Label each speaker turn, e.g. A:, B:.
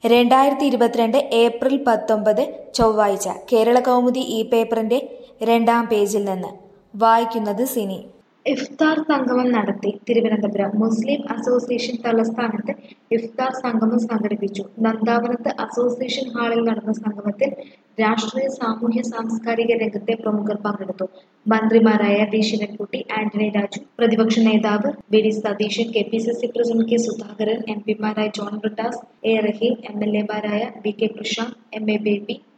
A: രണ്ടായിരത്തി ഇരുപത്തിരണ്ട് ഏപ്രിൽ പത്തൊമ്പത് ചൊവ്വാഴ്ച കേരള കൗമുദി ഈ പേപ്പറിന്റെ രണ്ടാം പേജിൽ നിന്ന് വായിക്കുന്നത് സിനി
B: ഇഫ്താർ സംഗമം നടത്തി തിരുവനന്തപുരം മുസ്ലിം അസോസിയേഷൻ തലസ്ഥാനത്ത് ഇഫ്താർ സംഗമം സംഘടിപ്പിച്ചു നന്ദാവനത്ത് അസോസിയേഷൻ ഹാളിൽ നടന്ന സംഗമത്തിൽ രാഷ്ട്രീയ സാമൂഹ്യ സാംസ്കാരിക രംഗത്തെ പ്രമുഖർ പങ്കെടുത്തു മന്ത്രിമാരായ വി ശിവൻകുട്ടി ആന്റണി രാജു പ്രതിപക്ഷ നേതാവ് V D Satheesan K P C C president K Sudhakaran M പിമാരായ John Brittas A Rahim M L എമാരായ V K Prasanth M A baby